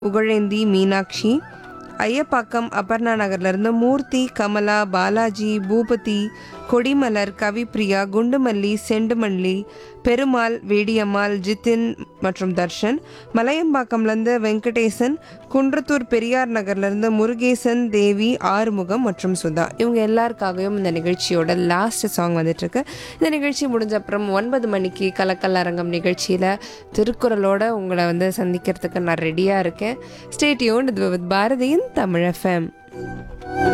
புகழேந்தி மீனாட்சி ஐயப்பாக்கம் அபர்ணா நகர்லேருந்து மூர்த்தி கமலா பாலாஜி பூபதி கொடிமலர் கவிப்ரியா குண்டுமல்லி செண்டுமல்லி பெருமாள் வேடியம்மாள் ஜித்தின் மற்றும் தர்ஷன் மலையம்பாக்கம்லேருந்து வெங்கடேசன் குன்றத்தூர் பெரியார் நகர்லேருந்து முருகேசன் தேவி ஆறுமுகம் மற்றும் சுதா இவங்க எல்லாருக்காகவும் இந்த நிகழ்ச்சியோட லாஸ்ட் சாங் வந்துட்டுருக்கு இந்த நிகழ்ச்சி முடிஞ்ச அப்புறம் ஒன்பது மணிக்கு கலக்கல் அரங்கம் நிகழ்ச்சியில் திருக்குறளோட உங்களை வந்து சந்திக்கிறதுக்கு நான் ரெடியாக இருக்கேன் ஸ்டேட்யூன் இது வித் பாரதியின் தமிழ் எஃப்எம்